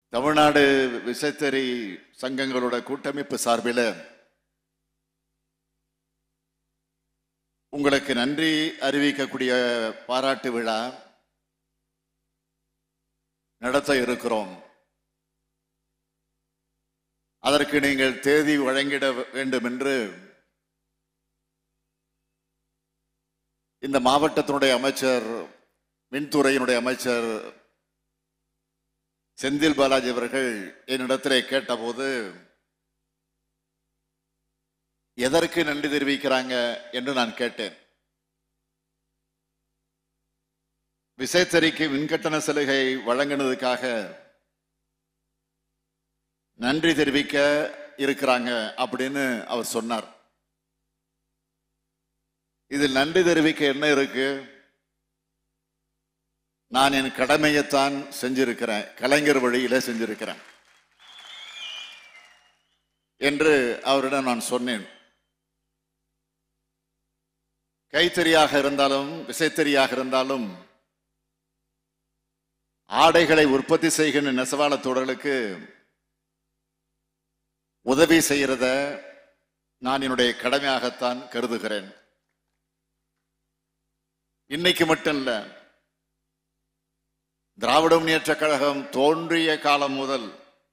தமிழ்நாடு விசைத்தறி சங்கங்களோட கூட்டமைப்பு சார்பில் உங்களுக்கு நன்றி அறிவிக்கக்கூடிய பாராட்டு விழா நடத்த இருக்கிறோம் அதற்கு நீங்கள் தேதி வழங்கிட வேண்டும் என்று இந்த மாவட்டத்தினுடைய அமைச்சர் மின்துறையினுடைய அமைச்சர் செந்தில் பாலாஜி அவர்கள் என்னிடத்திலே கேட்டபோது எதற்கு நன்றி தெரிவிக்கிறாங்க என்று நான் கேட்டேன் விசைத்தறிக்கு மின்கட்டண சலுகை வழங்கினதுக்காக நன்றி தெரிவிக்க இருக்கிறாங்க அப்படின்னு அவர் சொன்னார் இதில் நன்றி தெரிவிக்க என்ன இருக்கு நான் என் கடமையைத்தான் செஞ்சிருக்கிறேன் கலைஞர் வழியில செஞ்சிருக்கிறேன் என்று அவரிடம் நான் சொன்னேன் கைத்தறியாக இருந்தாலும் விசைத்தறியாக இருந்தாலும் ஆடைகளை உற்பத்தி செய்கின்ற நெசவாள தொடர்களுக்கு உதவி செய்கிறத நான் என்னுடைய கடமையாகத்தான் கருதுகிறேன் இன்னைக்கு மட்டும் இல்ல திராவிட முன்னேற்ற கழகம் தோன்றிய காலம் முதல்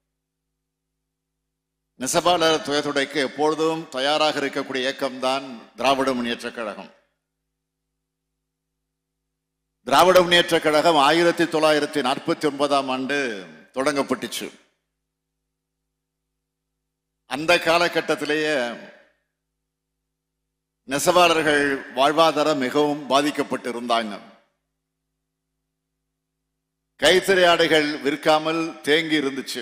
நெசவாளர் துயத்துடைக்கு எப்பொழுதும் தயாராக இருக்கக்கூடிய இயக்கம்தான் திராவிட முன்னேற்ற கழகம் திராவிட முன்னேற்ற கழகம் ஆயிரத்தி தொள்ளாயிரத்தி நாற்பத்தி ஒன்பதாம் ஆண்டு தொடங்கப்பட்டுச்சு அந்த காலகட்டத்திலேயே நெசவாளர்கள் வாழ்வாதாரம் மிகவும் பாதிக்கப்பட்டிருந்தாங்க கைத்தறி ஆடைகள் விற்காமல் தேங்கி இருந்துச்சு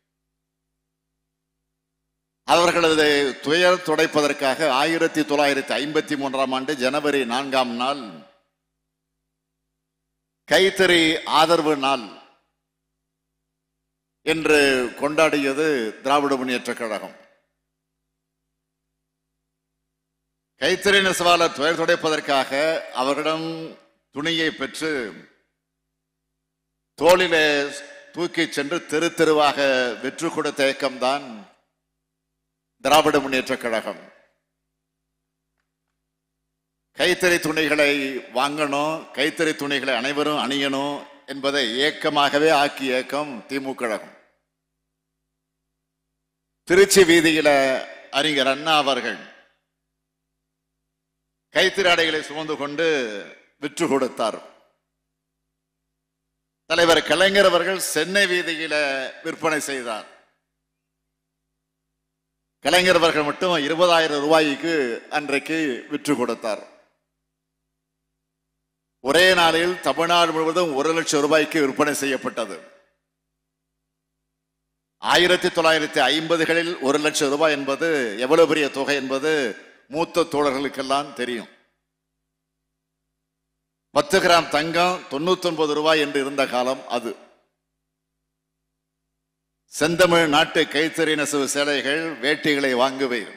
அவர்களது துயர் துடைப்பதற்காக ஆயிரத்தி தொள்ளாயிரத்தி ஐம்பத்தி மூன்றாம் ஆண்டு ஜனவரி நான்காம் நாள் கைத்தறி ஆதரவு நாள் என்று கொண்டாடியது திராவிட முன்னேற்ற கழகம் கைத்தறி நெசவாளர் துயர் துடைப்பதற்காக அவரிடம் துணியை பெற்று தோளிலே தூக்கி சென்று தெரு தெருவாக வெற்று கொடுத்த இயக்கம்தான் திராவிட முன்னேற்ற கழகம் கைத்தறி துணிகளை வாங்கணும் கைத்தறி துணிகளை அனைவரும் அணியணும் என்பதை இயக்கமாகவே ஆக்கிய இயக்கம் திமுக கழகம் திருச்சி வீதியில அறிஞர் அண்ணா அவர்கள் கைத்தறி ஆடைகளை சுமந்து கொண்டு விற்று கொடுத்தார் தலைவர் கலைஞர் அவர்கள் சென்னை வீதியில விற்பனை செய்தார் கலைஞர் அவர்கள் மட்டும் இருபதாயிரம் ரூபாய்க்கு அன்றைக்கு விற்று கொடுத்தார் ஒரே நாளில் தமிழ்நாடு முழுவதும் ஒரு லட்சம் ரூபாய்க்கு விற்பனை செய்யப்பட்டது ஆயிரத்தி தொள்ளாயிரத்தி ஐம்பதுகளில் ஒரு லட்சம் ரூபாய் என்பது எவ்வளவு பெரிய தொகை என்பது மூத்த தோழர்களுக்கெல்லாம் தெரியும் பத்து கிராம் தங்கம் தொண்ணூத்தி ஒன்பது ரூபாய் என்று இருந்த காலம் அது செந்தமிழ் நாட்டு கைத்தறி நெசவு சேலைகள் வேட்டிகளை வாங்குவேன்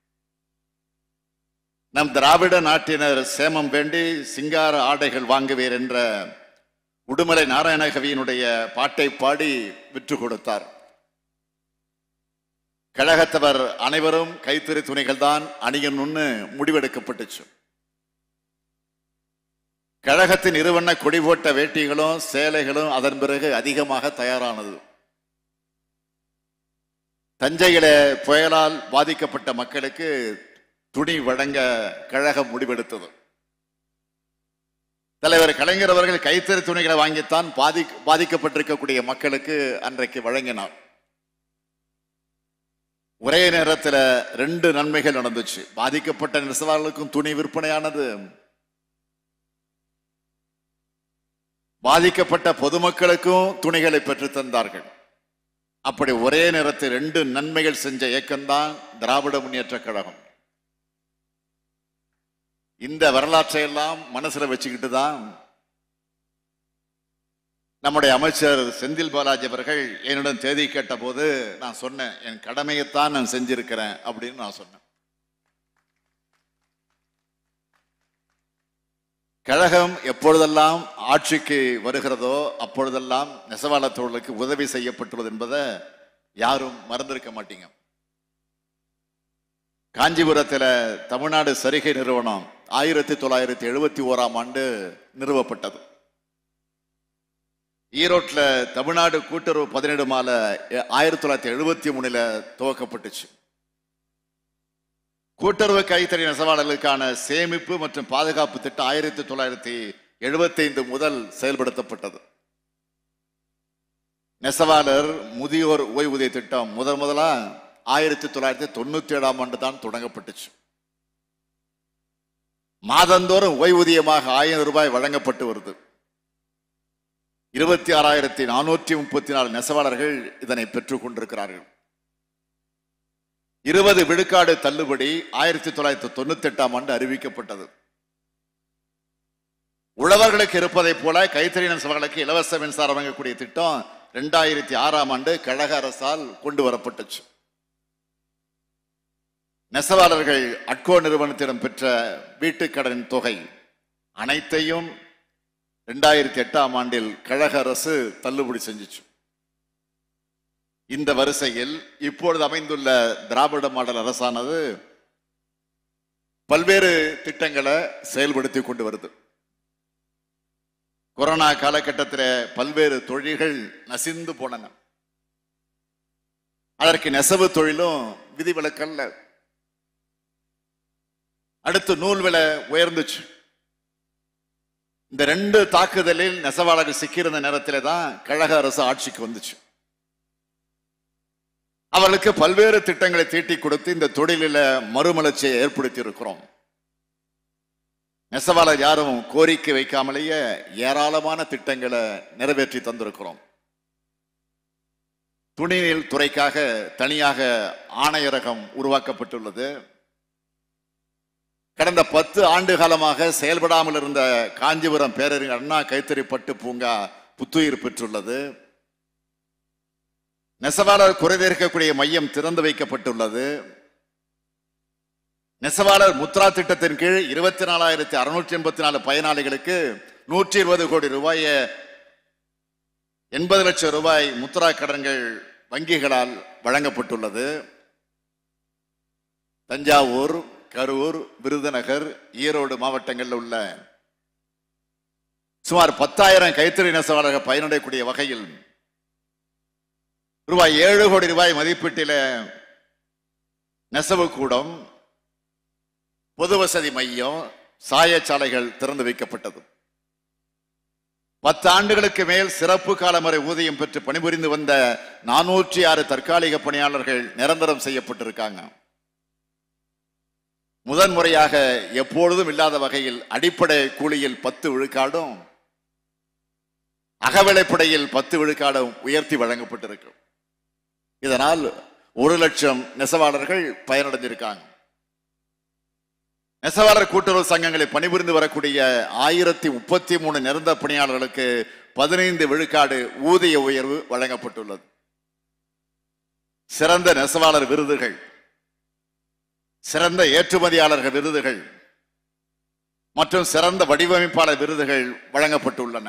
நம் திராவிட நாட்டினர் சேமம் வேண்டி சிங்கார ஆடைகள் வாங்குவீர் என்ற உடுமலை நாராயணகவியினுடைய பாட்டை பாடி விற்று கொடுத்தார் கழகத்தவர் அனைவரும் கைத்தறி துணிகள் தான் அணியணும்னு முடிவெடுக்கப்பட்டுச்சு கழகத்தின் இருவண்ண கொடி போட்ட வேட்டிகளும் சேலைகளும் அதன் பிறகு அதிகமாக தயாரானது தஞ்சையில புயலால் பாதிக்கப்பட்ட மக்களுக்கு துணி வழங்க கழகம் முடிவெடுத்தது தலைவர் கலைஞர் அவர்கள் கைத்தறி துணிகளை வாங்கித்தான் பாதி பாதிக்கப்பட்டிருக்கக்கூடிய மக்களுக்கு அன்றைக்கு வழங்கினார் ஒரே நேரத்தில் ரெண்டு நன்மைகள் நடந்துச்சு பாதிக்கப்பட்ட நெசவாளர்களுக்கும் துணி விற்பனையானது பாதிக்கப்பட்ட பொதுமக்களுக்கும் துணிகளை பெற்று தந்தார்கள் அப்படி ஒரே நேரத்தில் ரெண்டு நன்மைகள் செஞ்ச இயக்கம்தான் திராவிட முன்னேற்ற கழகம் இந்த வரலாற்றை எல்லாம் மனசுல வச்சுக்கிட்டு தான் நம்முடைய அமைச்சர் செந்தில் பாலாஜி அவர்கள் என்னிடம் தேதி கேட்ட போது நான் சொன்னேன் என் கடமையைத்தான் நான் செஞ்சிருக்கிறேன் அப்படின்னு நான் சொன்னேன் கழகம் எப்பொழுதெல்லாம் ஆட்சிக்கு வருகிறதோ அப்பொழுதெல்லாம் நெசவாள தொழிலுக்கு உதவி செய்யப்பட்டுள்ளது என்பதை யாரும் மறந்திருக்க மாட்டீங்க காஞ்சிபுரத்தில் தமிழ்நாடு சரிகை நிறுவனம் ஆயிரத்தி தொள்ளாயிரத்தி எழுபத்தி ஓராம் ஆண்டு நிறுவப்பட்டது ஈரோட்டில் தமிழ்நாடு கூட்டுறவு பதினேழு மாலை ஆயிரத்தி தொள்ளாயிரத்தி எழுபத்தி மூணுல துவக்கப்பட்டுச்சு கூட்டுறவு கைத்தறி நெசவாளர்களுக்கான சேமிப்பு மற்றும் பாதுகாப்பு திட்டம் ஆயிரத்தி தொள்ளாயிரத்தி எழுபத்தைந்து முதல் செயல்படுத்தப்பட்டது நெசவாளர் முதியோர் ஓய்வூதிய திட்டம் முதல் முதலா ஆயிரத்தி தொள்ளாயிரத்தி தொண்ணூத்தி ஏழாம் ஆண்டு தான் தொடங்கப்பட்டுச்சு மாதந்தோறும் ஓய்வூதியமாக ஆயிரம் ரூபாய் வழங்கப்பட்டு வருது இருபத்தி ஆறாயிரத்தி நானூற்றி முப்பத்தி நாலு நெசவாளர்கள் இதனை பெற்றுக் கொண்டிருக்கிறார்கள் இருபது விழுக்காடு தள்ளுபடி ஆயிரத்தி தொள்ளாயிரத்தி தொண்ணூத்தி எட்டாம் ஆண்டு அறிவிக்கப்பட்டது உழவர்களுக்கு இருப்பதைப் போல கைத்தறி நெசவாளர்களுக்கு இலவச மின்சாரம் வழங்கக்கூடிய திட்டம் ரெண்டாயிரத்தி ஆறாம் ஆண்டு கழக அரசால் கொண்டு வரப்பட்டுச்சு நெசவாளர்கள் அட்கோ நிறுவனத்திடம் பெற்ற வீட்டுக்கடன் தொகை அனைத்தையும் ரெண்டாயிரத்தி எட்டாம் ஆண்டில் கழக அரசு தள்ளுபடி செஞ்சுச்சு இந்த வரிசையில் இப்பொழுது அமைந்துள்ள திராவிட மாடல் அரசானது பல்வேறு திட்டங்களை செயல்படுத்தி கொண்டு வருது கொரோனா காலகட்டத்தில் பல்வேறு தொழில்கள் நசிந்து போனன அதற்கு நெசவு தொழிலும் விதிவிலக்கல்ல அடுத்து நூல் விலை உயர்ந்துச்சு இந்த ரெண்டு தாக்குதலில் நெசவாளர்கள் சிக்கியிருந்த நேரத்திலே தான் கழக அரசு ஆட்சிக்கு வந்துச்சு அவர்களுக்கு பல்வேறு திட்டங்களை தீட்டி கொடுத்து இந்த தொழிலில மறுமலர்ச்சியை ஏற்படுத்தி இருக்கிறோம் நெசவாளர் யாரும் கோரிக்கை வைக்காமலேயே ஏராளமான திட்டங்களை நிறைவேற்றி தந்திருக்கிறோம் துணிநீல் துறைக்காக தனியாக ஆணையரகம் உருவாக்கப்பட்டுள்ளது கடந்த பத்து ஆண்டு காலமாக செயல்படாமல் இருந்த காஞ்சிபுரம் பேரறிஞர் அண்ணா கைத்தறி பட்டு பூங்கா புத்துயிர் பெற்றுள்ளது நெசவாளர் குறைதீர்க்கக்கூடிய மையம் திறந்து வைக்கப்பட்டுள்ளது நெசவாளர் முத்ரா திட்டத்தின் கீழ் இருபத்தி நாலாயிரத்தி அறுநூற்றி எண்பத்தி நாலு பயனாளிகளுக்கு நூற்றி இருபது கோடி ரூபாய எண்பது லட்சம் ரூபாய் முத்ரா கடன்கள் வங்கிகளால் வழங்கப்பட்டுள்ளது தஞ்சாவூர் கரூர் விருதுநகர் ஈரோடு மாவட்டங்களில் உள்ள சுமார் பத்தாயிரம் கைத்தறி நெசவாளர்கள் பயனடையக்கூடிய வகையில் ரூபாய் ஏழு கோடி ரூபாய் மதிப்பீட்டில நெசவு கூடம் பொது வசதி மையம் சாயச்சாலைகள் திறந்து வைக்கப்பட்டது பத்து ஆண்டுகளுக்கு மேல் சிறப்பு காலமுறை ஊதியம் பெற்று பணிபுரிந்து வந்த நானூற்றி ஆறு தற்காலிக பணியாளர்கள் நிரந்தரம் செய்யப்பட்டிருக்காங்க முதன்முறையாக எப்பொழுதும் இல்லாத வகையில் அடிப்படை கூலியில் பத்து விழுக்காடும் அகவிலைப்படையில் பத்து விழுக்காடும் உயர்த்தி வழங்கப்பட்டிருக்கு இதனால் ஒரு லட்சம் நெசவாளர்கள் பயனடைஞ்சிருக்காங்க நெசவாளர் கூட்டுறவு சங்கங்களில் பணிபுரிந்து வரக்கூடிய ஆயிரத்தி முப்பத்தி மூணு நிரந்தர பணியாளர்களுக்கு பதினைந்து விழுக்காடு ஊதிய உயர்வு வழங்கப்பட்டுள்ளது சிறந்த நெசவாளர் விருதுகள் சிறந்த ஏற்றுமதியாளர்கள் விருதுகள் மற்றும் சிறந்த வடிவமைப்பாளர் விருதுகள் வழங்கப்பட்டுள்ளன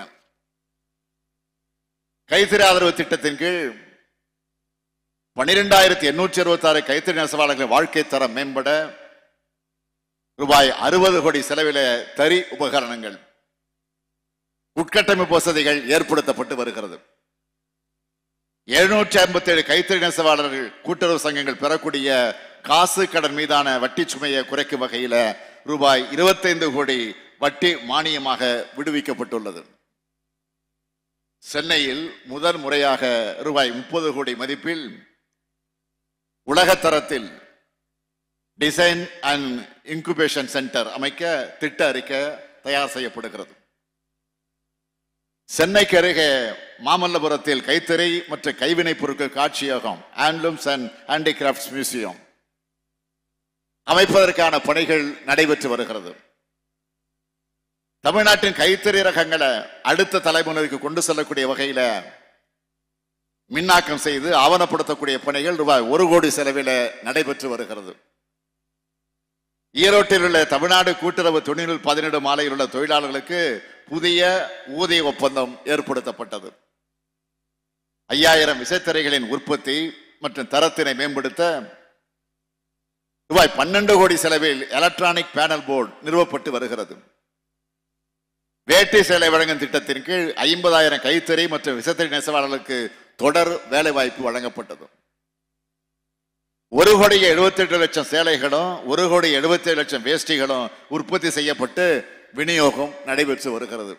கைத்தறி ஆதரவு திட்டத்தின் கீழ் பனிரெண்டாயிரத்தி எண்ணூற்றி அறுபத்தி ஆறு கைத்தறி நெசவாளர்களின் வாழ்க்கை தரம் மேம்பட ரூபாய் அறுபது கோடி செலவில தறி உபகரணங்கள் உட்கட்டமைப்பு வசதிகள் ஏற்படுத்தப்பட்டு வருகிறது எழுநூற்றி ஐம்பத்தி ஏழு கைத்தறி நெசவாளர்கள் கூட்டுறவு சங்கங்கள் பெறக்கூடிய காசு கடன் மீதான வட்டி சுமையை குறைக்கும் வகையில ரூபாய் இருபத்தைந்து கோடி வட்டி மானியமாக விடுவிக்கப்பட்டுள்ளது சென்னையில் முதல் முறையாக ரூபாய் முப்பது கோடி மதிப்பில் உலக தரத்தில் டிசைன் அண்ட் இன்குபேஷன் சென்டர் அமைக்க திட்ட அறிக்கை தயார் செய்யப்படுகிறது சென்னைக்கு அருகே மாமல்லபுரத்தில் கைத்தறி மற்றும் கைவினைப் பொருட்கள் காட்சியகம் ஹேண்ட்லூம்ஸ் அண்ட் ஹேண்டிகிராஃப்ட்ஸ் மியூசியம் அமைப்பதற்கான பணிகள் நடைபெற்று வருகிறது தமிழ்நாட்டின் கைத்தறி ரகங்களை அடுத்த தலைமுறைக்கு கொண்டு செல்லக்கூடிய வகையில மின்னாக்கம் செய்து ஆவணப்படுத்தக்கூடிய பணிகள் ரூபாய் ஒரு கோடி செலவில் நடைபெற்று வருகிறது ஈரோட்டில் உள்ள தமிழ்நாடு கூட்டுறவு துணிநூல் பதினெடு மாலையில் உள்ள தொழிலாளர்களுக்கு புதிய ஊதிய ஒப்பந்தம் ஏற்படுத்தப்பட்டது ஐயாயிரம் விசைத்தறைகளின் உற்பத்தி மற்றும் தரத்தினை மேம்படுத்த ரூபாய் பன்னெண்டு கோடி செலவில் எலக்ட்ரானிக் பேனல் போர்டு நிறுவப்பட்டு வருகிறது வேட்டி சேலை வழங்கும் திட்டத்தின் கீழ் ஐம்பதாயிரம் கைத்தறி மற்றும் விசைத்தறி நெசவாளர்களுக்கு தொடர் வேலைவாய்ப்பு வழங்கப்பட்டது ஒரு கோடி எழுபத்தி எட்டு லட்சம் சேலைகளும் ஒரு கோடி எழுபத்தி ஏழு லட்சம் வேஷ்டிகளும் உற்பத்தி செய்யப்பட்டு விநியோகம் நடைபெற்று வருகிறது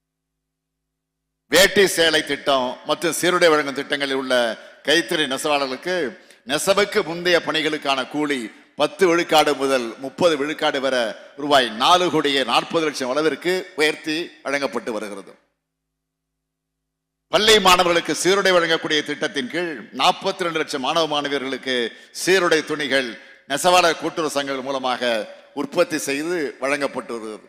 வேட்டி சேலை திட்டம் மற்றும் சீருடை வழங்கும் திட்டங்களில் உள்ள கைத்தறி நெசவாளர்களுக்கு நெசவுக்கு முந்தைய பணிகளுக்கான கூலி பத்து விழுக்காடு முதல் முப்பது விழுக்காடு வர ரூபாய் நாலு கோடியே நாற்பது லட்சம் அளவிற்கு உயர்த்தி வழங்கப்பட்டு வருகிறது பள்ளி மாணவர்களுக்கு சீருடை வழங்கக்கூடிய திட்டத்தின் கீழ் நாற்பத்தி ரெண்டு லட்சம் மாணவ மாணவியர்களுக்கு சீருடை துணிகள் நெசவாளர் கூட்டுறவு சங்கங்கள் மூலமாக உற்பத்தி செய்து வழங்கப்பட்டு வருகிறது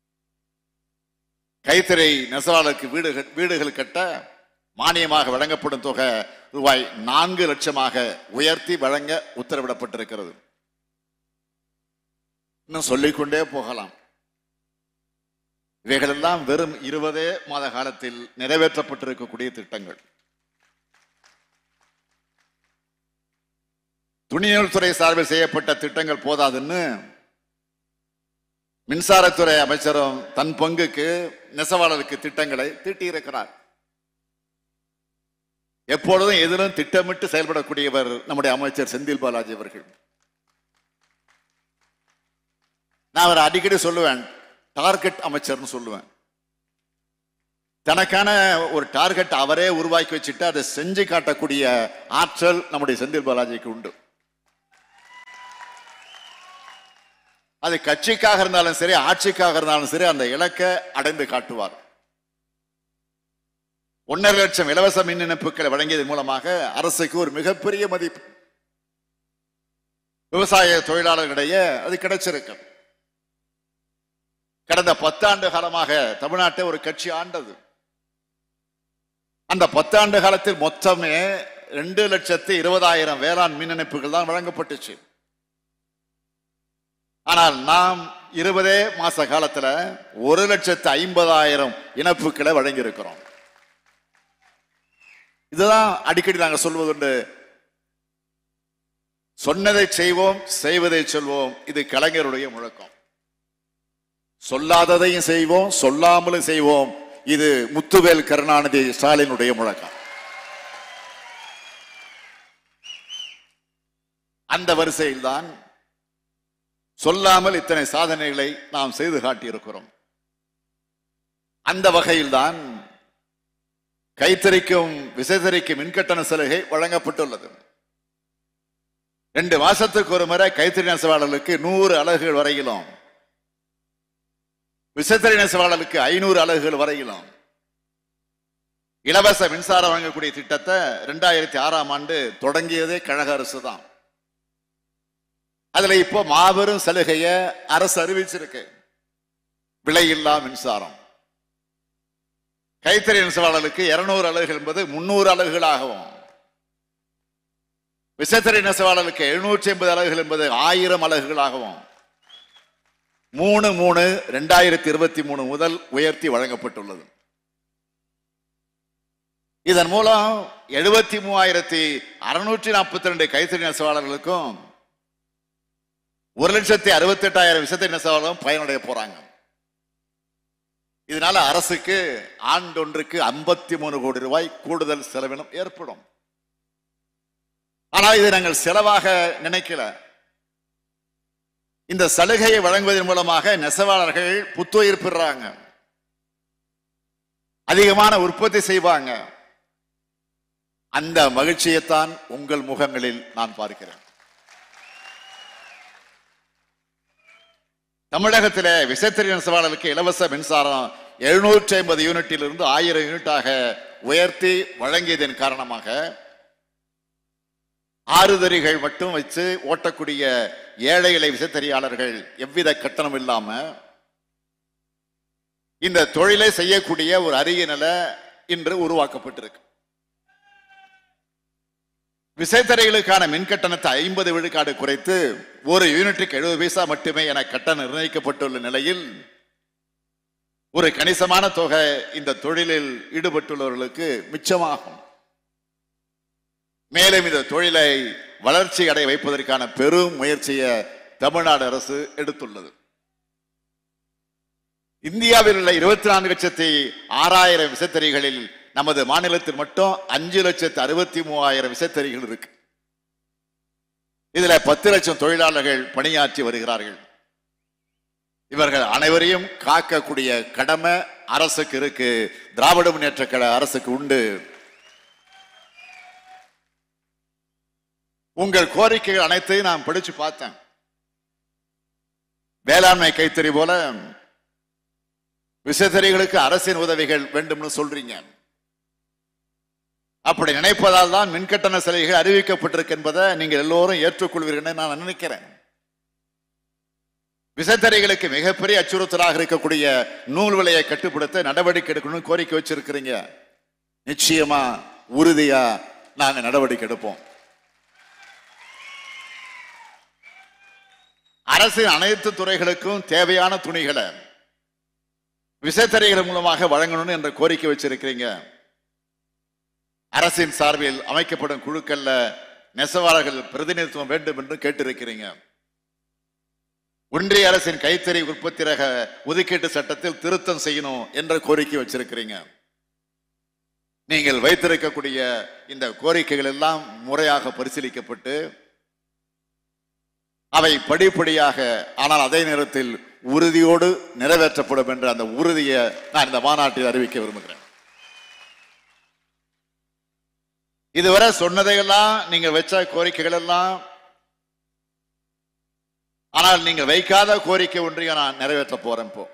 கைத்தறி நெசவாளருக்கு வீடுகள் வீடுகள் கட்ட மானியமாக வழங்கப்படும் தொகை ரூபாய் நான்கு லட்சமாக உயர்த்தி வழங்க உத்தரவிடப்பட்டிருக்கிறது இன்னும் சொல்லிக்கொண்டே போகலாம் இவைகளெல்லாம் வெறும் இருபதே மாத காலத்தில் நிறைவேற்றப்பட்டிருக்கக்கூடிய திட்டங்கள் துணிநூல் துறை சார்பில் செய்யப்பட்ட திட்டங்கள் போதாதுன்னு மின்சாரத்துறை அமைச்சரும் தன் பங்குக்கு நெசவாளருக்கு திட்டங்களை தீட்டியிருக்கிறார் எப்பொழுதும் எதிலும் திட்டமிட்டு செயல்படக்கூடியவர் நம்முடைய அமைச்சர் செந்தில் பாலாஜி அவர்கள் நான் அவரை அடிக்கடி சொல்லுவேன் டார்கெட் அமைச்சர்னு சொல்லுவேன் தனக்கான ஒரு டார்கெட் அவரே உருவாக்கி வச்சுட்டு அதை செஞ்சு காட்டக்கூடிய ஆற்றல் நம்முடைய செந்தில் பாலாஜிக்கு உண்டு அது கட்சிக்காக இருந்தாலும் சரி ஆட்சிக்காக இருந்தாலும் சரி அந்த இலக்கை அடைந்து காட்டுவார் ஒன்றரை லட்சம் இலவச மின் இணைப்புகளை வழங்கியதன் மூலமாக அரசுக்கு ஒரு மிகப்பெரிய மதிப்பு விவசாய தொழிலாளர்களிடையே அது கிடைச்சிருக்கு கடந்த பத்தாண்டு காலமாக தமிழ்நாட்டை ஒரு கட்சி ஆண்டது அந்த பத்தாண்டு காலத்தில் மொத்தமே ரெண்டு லட்சத்து இருபதாயிரம் வேளாண் மின் இணைப்புகள் தான் வழங்கப்பட்டுச்சு ஆனால் நாம் இருபதே மாச காலத்துல ஒரு லட்சத்து ஐம்பதாயிரம் இணைப்புகளை வழங்கியிருக்கிறோம் இதுதான் அடிக்கடி நாங்க சொல்வதுண்டு சொன்னதை செய்வோம் செய்வதை சொல்வோம் இது கலைஞருடைய முழக்கம் சொல்லாததையும் செய்வோம் சொல்லாமலும் செய்வோம் இது முத்துவேல் கருணாநிதி ஸ்டாலினுடைய முழக்கம் அந்த வரிசையில்தான் சொல்லாமல் இத்தனை சாதனைகளை நாம் செய்து காட்டியிருக்கிறோம் அந்த வகையில்தான் கைத்தறிக்கும் விசைத்தறிக்கும் மின்கட்டண சலுகை வழங்கப்பட்டுள்ளது ரெண்டு மாசத்துக்கு ஒரு முறை கைத்தறி நெசவாளர்களுக்கு நூறு அலகுகள் வரையிலும் விசைத்தறி நெசவாளர்களுக்கு ஐநூறு அலகுகள் வரையிலும் இலவச மின்சாரம் வழங்கக்கூடிய திட்டத்தை ரெண்டாயிரத்தி ஆறாம் ஆண்டு தொடங்கியதே கழக அரசு தான் அதுல இப்போ மாபெரும் சலுகைய அரசு அறிவிச்சிருக்கு விலையில்லா மின்சாரம் கைத்தறி நெசவாளர்களுக்கு இருநூறு அலகுகள் என்பது முன்னூறு அலகுகளாகவும் விசைத்தறி நெசவாளர்களுக்கு எழுநூற்றி ஐம்பது அலகுகள் என்பது ஆயிரம் அலகுகளாகவும் மூணு மூணு ரெண்டாயிரத்தி இருபத்தி மூணு முதல் உயர்த்தி வழங்கப்பட்டுள்ளது இதன் மூலம் எழுபத்தி மூவாயிரத்தி அறுநூற்றி நாற்பத்தி ரெண்டு கைத்தறி நெசவாளர்களுக்கும் ஒரு லட்சத்தி அறுபத்தி எட்டாயிரம் விசைத்தறி நெசவாளர்களும் பயனடைய போறாங்க இதனால அரசுக்கு ஆண்டொன்றுக்கு ஐம்பத்தி மூணு கோடி ரூபாய் கூடுதல் செலவினம் ஏற்படும் ஆனால் இதை நாங்கள் செலவாக நினைக்கல இந்த சலுகையை வழங்குவதன் மூலமாக நெசவாளர்கள் புத்துயிர் பெறாங்க அதிகமான உற்பத்தி செய்வாங்க அந்த மகிழ்ச்சியைத்தான் உங்கள் முகங்களில் நான் பார்க்கிறேன் தமிழகத்திலே விசைத்தறி நெசவாளர்களுக்கு இலவச மின்சாரம் எழுநூற்றி ஐம்பது யூனிட்டில் இருந்து ஆயிரம் யூனிட்டாக உயர்த்தி வழங்கியதன் காரணமாக ஆறுதறிகள் மட்டும் வச்சு ஓட்டக்கூடிய ஏழை இலை விசைத்தறியாளர்கள் எவ்வித கட்டணம் இல்லாம இந்த தொழிலை செய்யக்கூடிய ஒரு அரிய நிலை இன்று உருவாக்கப்பட்டிருக்கு விசைத்தறிகளுக்கான மின் கட்டணத்தை ஐம்பது விழுக்காடு குறைத்து ஒரு யூனிட்டுக்கு எழுபது பைசா மட்டுமே என கட்டணம் நிர்ணயிக்கப்பட்டுள்ள நிலையில் ஒரு கணிசமான தொகை இந்த தொழிலில் ஈடுபட்டுள்ளவர்களுக்கு மிச்சமாகும் மேலும் இந்த தொழிலை வளர்ச்சி அடைய வைப்பதற்கான பெரும் முயற்சியை தமிழ்நாடு அரசு எடுத்துள்ளது இந்தியாவில் உள்ள இருபத்தி நான்கு லட்சத்தி ஆறாயிரம் விசைத்தறிகளில் நமது மாநிலத்தில் மட்டும் அஞ்சு லட்சத்து அறுபத்தி மூவாயிரம் விசைத்தறிகள் இருக்கு இதுல பத்து லட்சம் தொழிலாளர்கள் பணியாற்றி வருகிறார்கள் இவர்கள் அனைவரையும் காக்கக்கூடிய கடமை அரசுக்கு இருக்கு திராவிட முன்னேற்ற கழக அரசுக்கு உண்டு உங்கள் கோரிக்கைகள் அனைத்தையும் நான் படிச்சு பார்த்தேன் வேளாண்மை கைத்தறி போல விசைத்தறிகளுக்கு அரசின் உதவிகள் வேண்டும்னு சொல்றீங்க அப்படி நினைப்பதால் தான் மின்கட்டண சலுகைகள் அறிவிக்கப்பட்டிருக்கு என்பதை நீங்கள் எல்லோரும் ஏற்றுக்கொள்வீர்கள் நான் நினைக்கிறேன் விசைத்தறிகளுக்கு மிகப்பெரிய அச்சுறுத்தலாக இருக்கக்கூடிய நூல் விலையை கட்டுப்படுத்த நடவடிக்கை எடுக்கணும்னு கோரிக்கை வச்சிருக்கிறீங்க நிச்சயமா உறுதியா நாங்க நடவடிக்கை எடுப்போம் அரசின் அனைத்து துறைகளுக்கும் தேவையான துணிகளை விசைத்தறிகள் மூலமாக வழங்கணும்னு என்ற கோரிக்கை வச்சிருக்கிறீங்க அரசின் சார்பில் அமைக்கப்படும் குழுக்கள்ல நெசவாளர்கள் பிரதிநிதித்துவம் வேண்டும் என்று கேட்டிருக்கிறீங்க ஒன்றிய அரசின் கைத்தறி உற்பத்தி ரக ஒதுக்கீட்டு சட்டத்தில் திருத்தம் செய்யணும் என்ற கோரிக்கை வச்சிருக்கிறீங்க நீங்கள் வைத்திருக்கக்கூடிய இந்த கோரிக்கைகள் எல்லாம் முறையாக பரிசீலிக்கப்பட்டு அவை படிப்படியாக ஆனால் அதே நேரத்தில் உறுதியோடு நிறைவேற்றப்படும் என்ற அந்த உறுதியை நான் இந்த மாநாட்டில் அறிவிக்க விரும்புகிறேன் இதுவரை சொன்னதையெல்லாம் நீங்க வச்ச கோரிக்கைகள் எல்லாம் ஆனால் நீங்கள் வைக்காத கோரிக்கை ஒன்றையும் நான் நிறைவேற்ற போறேன் இப்போ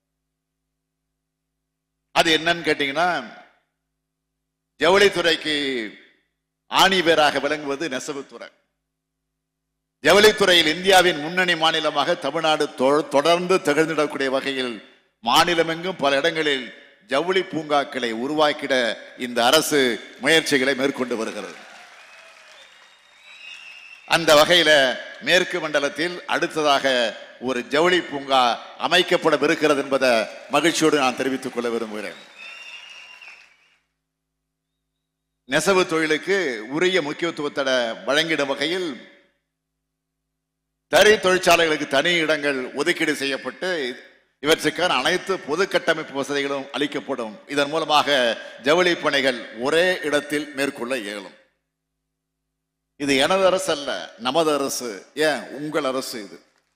அது என்னன்னு கேட்டீங்கன்னா ஜவுளித்துறைக்கு ஆணி பேராக விளங்குவது நெசவுத்துறை ஜவுளித்துறையில் இந்தியாவின் முன்னணி மாநிலமாக தமிழ்நாடு தொ- தொடர்ந்து திகழ்ந்திடக்கூடிய வகையில் மாநிலமெங்கும் பல இடங்களில் ஜவுளி பூங்காக்களை உருவாக்கிட இந்த அரசு முயற்சிகளை மேற்கொண்டு வருகிறது அந்த வகையில மேற்கு மண்டலத்தில் அடுத்ததாக ஒரு ஜவுளி பூங்கா அமைக்கப்படவிருக்கிறது என்பதை மகிழ்ச்சியோடு நான் தெரிவித்துக் கொள்ள விரும்புகிறேன் நெசவு தொழிலுக்கு உரிய முக்கியத்துவத்தை வழங்கிடும் வகையில் தறி தொழிற்சாலைகளுக்கு தனி இடங்கள் ஒதுக்கீடு செய்யப்பட்டு இவற்றுக்கான அனைத்து பொது கட்டமைப்பு வசதிகளும் அளிக்கப்படும் இதன் மூலமாக ஜவுளி பணிகள் ஒரே இடத்தில் மேற்கொள்ள இயலும் இது எனது அரசு அல்ல நமது அரசு ஏன் உங்கள் அரசு இது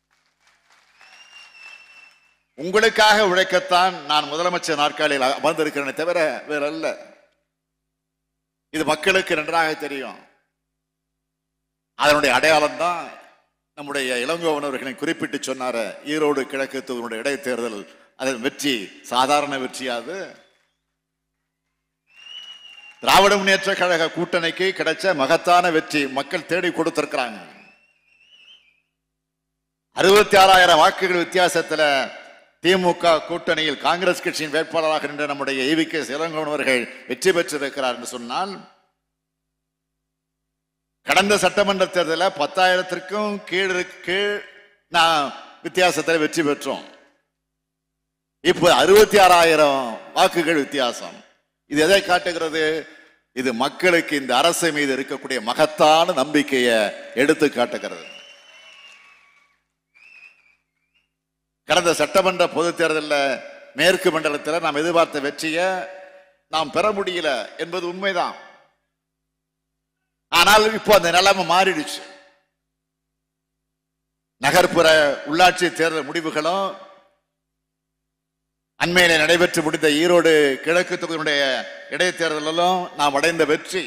உங்களுக்காக உழைக்கத்தான் நான் முதலமைச்சர் நாற்காலியில் அமர்ந்திருக்கிறேனே தவிர வேற அல்ல இது மக்களுக்கு நன்றாக தெரியும் அதனுடைய அடையாளம் தான் நம்முடைய இளங்கோவன் அவர்களை குறிப்பிட்டு சொன்னார ஈரோடு கிழக்கு தொகுதியினுடைய இடைத்தேர்தல் அதன் வெற்றி சாதாரண வெற்றியாது திராவிட முன்னேற்ற கழக கூட்டணிக்கு கிடைச்ச மகத்தான வெற்றி மக்கள் தேடி கொடுத்திருக்கிறாங்க அறுபத்தி ஆறாயிரம் வாக்குகள் வித்தியாசத்துல திமுக கூட்டணியில் காங்கிரஸ் கட்சியின் வேட்பாளராக நின்ற நம்முடைய ஈவி கே இளங்கோவன் அவர்கள் வெற்றி பெற்றிருக்கிறார் என்று சொன்னால் கடந்த சட்டமன்ற தேர்தலில் பத்தாயிரத்திற்கும் கீழ் இருக்கு- கீழ் நான் வித்தியாசத்தில் வெற்றி பெற்றோம் இப்போ அறுபத்தி ஆறாயிரம் வாக்குகள் வித்தியாசம் இது எதை காட்டுகிறது இது மக்களுக்கு இந்த அரசு மீது இருக்கக்கூடிய மகத்தான நம்பிக்கையை எடுத்து காட்டுகிறது கடந்த சட்டமன்ற பொதுத் தேர்தலில் மேற்கு மண்டலத்தில் நாம் எதிர்பார்த்த வெற்றியை நாம் பெற முடியல என்பது உண்மைதான் ஆனால் இப்போ அந்த நிலைமை மாறிடுச்சு நகர்ப்புற உள்ளாட்சி தேர்தல் முடிவுகளும் அண்மையில நடைபெற்று முடிந்த ஈரோடு கிழக்கு தொகுதியினுடைய இடைத்தேர்தலிலும் நாம் அடைந்த வெற்றி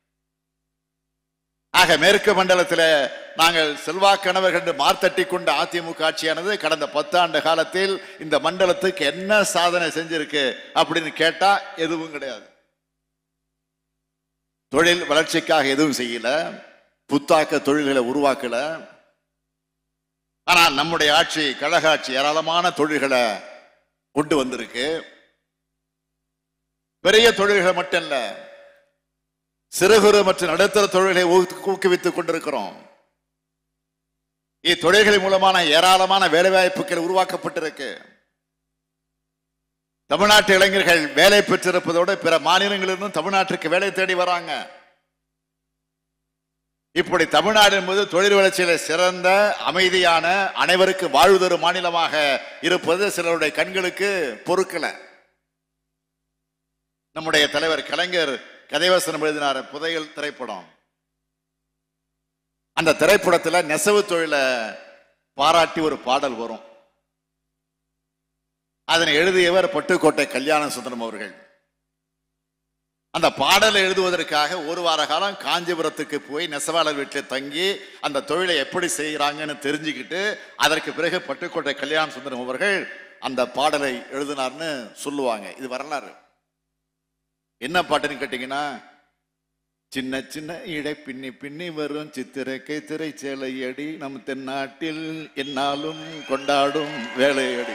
ஆக மேற்கு மண்டலத்தில் நாங்கள் செல்வாக்கணவர்கள் என்று மார்த்தட்டி கொண்ட அதிமுக ஆட்சியானது கடந்த பத்தாண்டு காலத்தில் இந்த மண்டலத்துக்கு என்ன சாதனை செஞ்சிருக்கு அப்படின்னு கேட்டா எதுவும் கிடையாது தொழில் வளர்ச்சிக்காக எதுவும் செய்யல புத்தாக்க தொழில்களை உருவாக்கல ஆனால் நம்முடைய ஆட்சி கழக ஆட்சி ஏராளமான தொழில்களை கொண்டு வந்திருக்கு பெரிய தொழில்களை மட்டும் இல்ல சிறு குறு மற்றும் நடுத்தர தொழில்களை ஊக்கு- ஊக்குவித்துக் கொண்டிருக்கிறோம் இத்தொழில்களின் மூலமான ஏராளமான வேலைவாய்ப்புகள் உருவாக்கப்பட்டிருக்கு தமிழ்நாட்டு இளைஞர்கள் வேலை பெற்றிருப்பதோடு பிற மாநிலங்களிலிருந்தும் தமிழ்நாட்டுக்கு வேலை தேடி வராங்க இப்படி தமிழ்நாடு என்பது தொழில் வளர்ச்சியில சிறந்த அமைதியான அனைவருக்கு வாழ்வு தரும் மாநிலமாக இருப்பது சிலருடைய கண்களுக்கு பொறுக்கல நம்முடைய தலைவர் கலைஞர் கதைவசனம் எழுதினார் புதையல் திரைப்படம் அந்த திரைப்படத்துல நெசவு தொழிலை பாராட்டி ஒரு பாடல் வரும் அதனை எழுதியவர் பட்டுக்கோட்டை கல்யாண சுந்தரம் அவர்கள் அந்த பாடலை எழுதுவதற்காக ஒரு வார காலம் காஞ்சிபுரத்துக்கு போய் நெசவாளர் வீட்டில் தங்கி அந்த தொழிலை எப்படி செய்கிறாங்கன்னு தெரிஞ்சுக்கிட்டு அதற்கு பிறகு பட்டுக்கோட்டை கல்யாண சுந்தரம் அவர்கள் அந்த பாடலை எழுதினார்னு சொல்லுவாங்க இது வரலாறு என்ன பாட்டுன்னு கேட்டீங்கன்னா சின்ன சின்ன இடை பின்னி பின்னி வரும் சித்திரை கைத்திரை சேலையடி நம் தென்னாட்டில் என்னாலும் கொண்டாடும் வேலையடி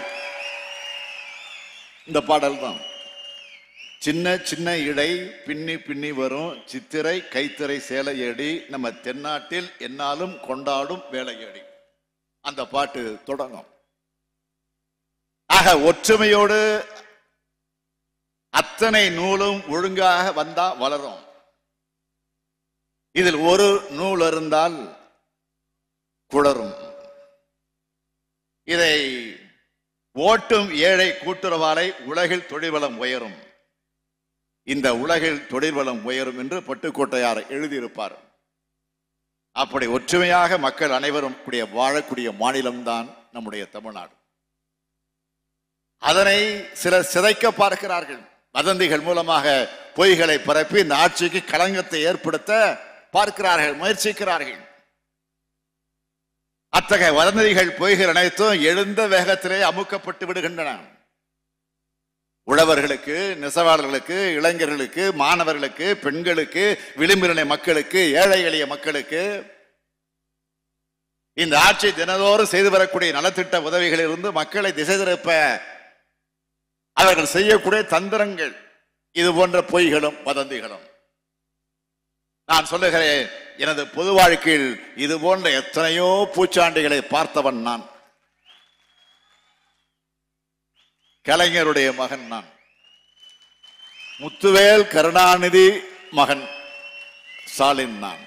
இந்த பாடல் தான் சின்ன சின்ன இடை பின்னி பின்னி வரும் சித்திரை கைத்திரை சேலையடி நம்ம தென்னாட்டில் என்னாலும் கொண்டாடும் வேலையடி அந்த பாட்டு தொடங்கும் ஆக ஒற்றுமையோடு அத்தனை நூலும் ஒழுங்காக வந்தா வளரும் இதில் ஒரு நூல் இருந்தால் குளரும் இதை ஓட்டும் ஏழை கூட்டுறவாலை உலகில் தொழில்வளம் உயரும் இந்த உலகில் தொழில்வளம் உயரும் என்று பட்டுக்கோட்டையார் எழுதியிருப்பார் அப்படி ஒற்றுமையாக மக்கள் அனைவரும் கூடிய வாழக்கூடிய மாநிலம்தான் நம்முடைய தமிழ்நாடு அதனை சிலர் சிதைக்க பார்க்கிறார்கள் வதந்திகள் மூலமாக பொய்களை பரப்பி இந்த ஆட்சிக்கு களங்கத்தை ஏற்படுத்த பார்க்கிறார்கள் முயற்சிக்கிறார்கள் அத்தகைய வதந்திகள் பொய்கள் அனைத்தும் எழுந்த வேகத்திலே அமுக்கப்பட்டு விடுகின்றன உழவர்களுக்கு நெசவாளர்களுக்கு இளைஞர்களுக்கு மாணவர்களுக்கு பெண்களுக்கு விளிம்புநிலை மக்களுக்கு ஏழை எளிய மக்களுக்கு இந்த ஆட்சி தினதோறும் செய்து வரக்கூடிய நலத்திட்ட உதவிகளிலிருந்து மக்களை திசை திருப்ப அவர்கள் செய்யக்கூடிய தந்திரங்கள் இது போன்ற பொய்களும் வதந்திகளும் நான் சொல்லுகிறேன் எனது பொது வாழ்க்கையில் இது போன்ற எத்தனையோ பூச்சாண்டிகளை பார்த்தவன் நான் கலைஞருடைய மகன் நான் முத்துவேல் கருணாநிதி மகன் ஸ்டாலின் நான்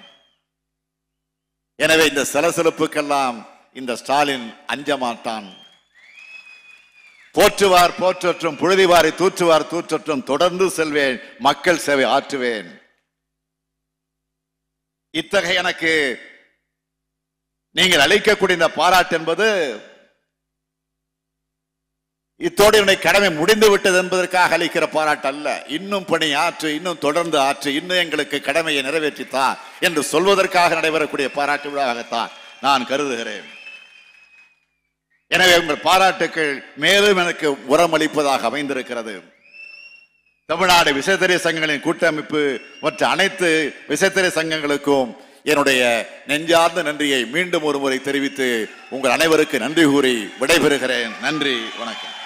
எனவே இந்த சலசலப்புக்கெல்லாம் இந்த ஸ்டாலின் அஞ்ச மாட்டான் போற்றுவார் போற்றற்றும் புழுதிவாரி தூற்றுவார் தூற்றற்றும் தொடர்ந்து செல்வேன் மக்கள் சேவை ஆற்றுவேன் இத்தகைய எனக்கு நீங்கள் அளிக்கக்கூடிய இந்த பாராட்டு என்பது இத்தோடு என்னுடைய கடமை முடிந்து விட்டது என்பதற்காக அளிக்கிற பாராட்டு அல்ல இன்னும் பணி ஆற்று இன்னும் தொடர்ந்து ஆற்று இன்னும் எங்களுக்கு கடமையை நிறைவேற்றித்தான் என்று சொல்வதற்காக நடைபெறக்கூடிய பாராட்டு விழாவாகத்தான் நான் கருதுகிறேன் எனவே உங்கள் பாராட்டுக்கள் மேலும் எனக்கு உரமளிப்பதாக அமைந்திருக்கிறது தமிழ்நாடு விசைத்தறி சங்கங்களின் கூட்டமைப்பு மற்ற அனைத்து விசைத்தறி சங்கங்களுக்கும் என்னுடைய நெஞ்சார்ந்த நன்றியை மீண்டும் ஒரு முறை தெரிவித்து உங்கள் அனைவருக்கு நன்றி கூறி விடைபெறுகிறேன் நன்றி வணக்கம்